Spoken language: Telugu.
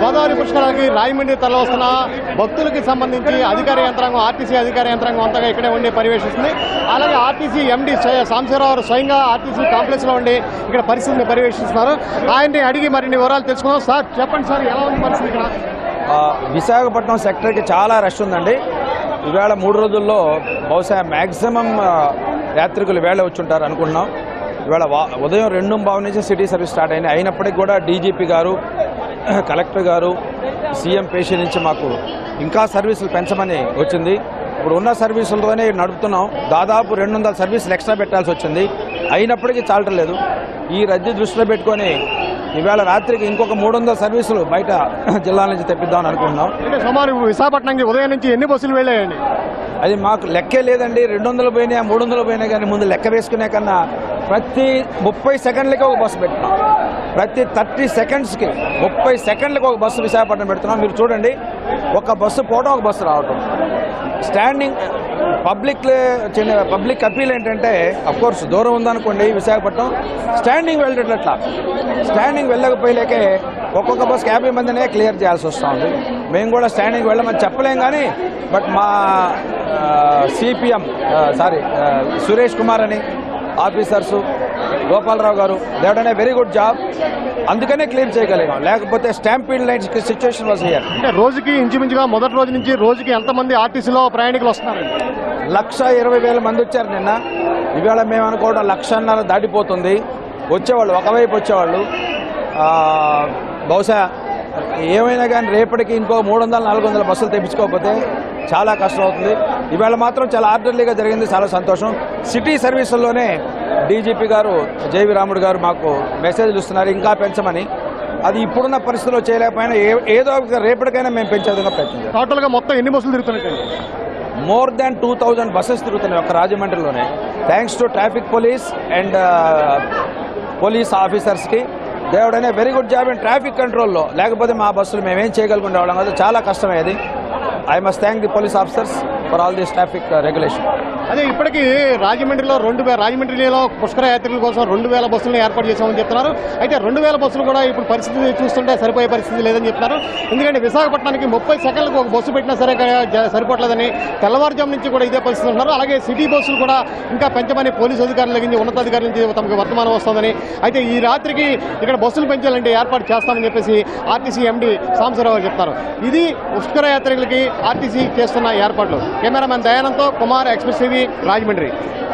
గోదావరి పుష్కరాలకి రాయమండ్రి తరలి వస్తున్న భక్తులకి సంబంధించి అధికార యంత్రాంగం ఆర్టీసీ అధికార యంత్రాంగం అంతగా ఇక్కడే ఉండి పర్యవేక్షిస్తుంది అలాగే ఆర్టీసీ ఎండి సాంబశివరావు స్వయంగా ఆర్టీసీ కాంప్లెక్స్ లో ఉండి ఇక్కడ పరిస్థితిని పర్యవేక్షిస్తున్నారు ఆయన్ని అడిగి మరిన్ని వివరాలు తెలుసుకుందాం సార్ చెప్పండి సార్ ఎలా ఉంది పరిస్థితి ఇక్కడ ఆ, విశాఖపట్నం సెక్టర్కి చాలా రష్ ఉందండి ఈవేళ మూడు రోజుల్లో బహుశా మ్యాక్సిమం యాత్రికులు వేళ వచ్చి ఉంటారు అనుకుంటున్నాం ఇవాళ వా- ఉదయం రెండు బావు నుంచి సిటీ సర్వీస్ స్టార్ట్ అయింది అయినప్పటికీ కూడా డీజీపీ గారు కలెక్టర్ గారు సీఎం పేషి నుంచి మాకు ఇంకా సర్వీసులు పెంచమని వచ్చింది ఇప్పుడు ఉన్న సర్వీసులతోనే నడుపుతున్నాం దాదాపు రెండు వందల సర్వీసులు ఎక్స్ట్రా పెట్టాల్సి వచ్చింది అయినప్పటికీ చాలటం లేదు ఈ రద్దీ దృష్టిలో పెట్టుకొని ఈవేళ రాత్రికి ఇంకొక మూడు వందల సర్వీసులు బయట జిల్లా నుంచి తెప్పిద్దామని అనుకుంటున్నాం అంటే సుమారు ఇప్పుడు విశాఖపట్నంకి ఉదయం నుంచి ఎన్ని బస్సులు వెళ్ళాయండి అది మాకు లెక్కే లేదండి రెండు వందలు పోయినా మూడు వందలు పోయినా కానీ ముందు లెక్క వేసుకునే కన్నా ప్రతి ముప్పై సెకండ్లకి ఒక బస్సు పెడుతున్నాం ప్రతి థర్టీ సెకండ్స్కి ముప్పై సెకండ్లకి ఒక బస్సు విశాఖపట్నం పెడుతున్నాం మీరు చూడండి ఒక బస్సు పోవడం ఒక బస్సు రావటం స్టాండింగ్ పబ్లిక్ చిన్న పబ్లిక్ అప్పీల్ ఏంటంటే కోర్స్ దూరం ఉందనుకోండి విశాఖపట్నం స్టాండింగ్ వెళ్ళేటట్లా స్టాండింగ్ వెళ్ళకపోయలేకే ఒక్కొక్క బస్కి యాభై మందినే క్లియర్ చేయాల్సి వస్తూ ఉంది మేము కూడా స్టాండింగ్ వెళ్ళమని చెప్పలేం కానీ బట్ మా సిపిఎం సారీ సురేష్ కుమార్ అని ఆఫీసర్సు గోపాలరావు గారు దేవడనే వెరీ గుడ్ జాబ్ అందుకనే క్లియర్ చేయగలిగాం లేకపోతే stampede lines situation was here అంటే రోజుకి ఇంచుమించుగా మొదటి రోజు నుంచి రోజుకి ఎంతమంది ఆర్టీసీలో ప్రయాణికులు వస్తున్నారండి లక్ష ఇరవై వేల మంది వచ్చారు నిన్న ఇవాళ మేము అనుకోవడం లక్షన్నర దాటిపోతుంది వచ్చేవాళ్ళు ఒకవైపు వచ్చేవాళ్ళు ఆ, బహుశా ఏమైనా కానీ రేపటికి ఇంకో మూడు వందల నాలుగు వందల బస్సులు తెప్పించుకోకపోతే చాలా కష్టం అవుతుంది ఇవాళ మాత్రం చాలా ఆర్డర్లీగా జరిగింది చాలా సంతోషం సిటీ సర్వీసుల్లోనే డీజీపీ గారు జేవి రాముడు గారు మాకు మెసేజ్లు ఇస్తున్నారు ఇంకా పెంచమని అది ఇప్పుడున్న పరిస్థితుల్లో చేయలేకపోయినా ఏ- ఏదో ఒక రేపటికైనా మేము పెంచే విధంగా ప్రయత్నం చేస్తాం. టోటల్ గా మొత్తం ఎన్ని బస్సులు తిరుగుతున్నాయి more than two thousand buses తిరుగుతున్నాయి ఒక రాజమండ్రిలోనే thanks to traffic police and police ఆఫీసర్స్కి దేవుడనే very good job in traffic కంట్రోల్లో లేకపోతే మా బస్సులు మేమేం చేయగలుగుండే వాళ్ళం కాదు చాలా కష్టమయ్యేది I must thank the police officers for all this traffic regulation అదే ఇప్పటికీ రాజమండ్రిలో రెండు వేల రాజమండ్రిలో పుష్కర యాత్రికుల కోసం రెండు వేల బస్సులను ఏర్పాటు చేశామని చెప్తున్నారు అయితే రెండు వేల బస్సులు కూడా ఇప్పుడు పరిస్థితి చూస్తుంటే సరిపోయే పరిస్థితి లేదని చెప్తున్నారు ఎందుకంటే విశాఖపట్నానికి ముప్పై సెకండ్లకు ఒక బస్సు పెట్టినా సరే జ- సరిపోవట్లేదని తెల్లవారుజాము నుంచి కూడా ఇదే పరిస్థితి ఉంటున్నారు అలాగే సిటీ బస్సులు కూడా ఇంకా పెంచమని పోలీసు అధికారుల నుంచి ఉన్నతాధికారుల నుంచి తమకు వర్తమానం వస్తుందని అయితే ఈ రాత్రికి ఇక్కడ బస్సులు పెంచాలంటే ఏర్పాటు చేస్తామని చెప్పేసి ఆర్టీసీ ఎండి సాంబశివరావు గారు చెప్తారు ఇది పుష్కర యాత్రికులకి ఆర్టీసీ చేస్తున్న ఏర్పాట్లు కెమెరామెన్ దయానంతో కుమార్ ఎక్స్ప్రెస్ టీవీ రాజమండ్రి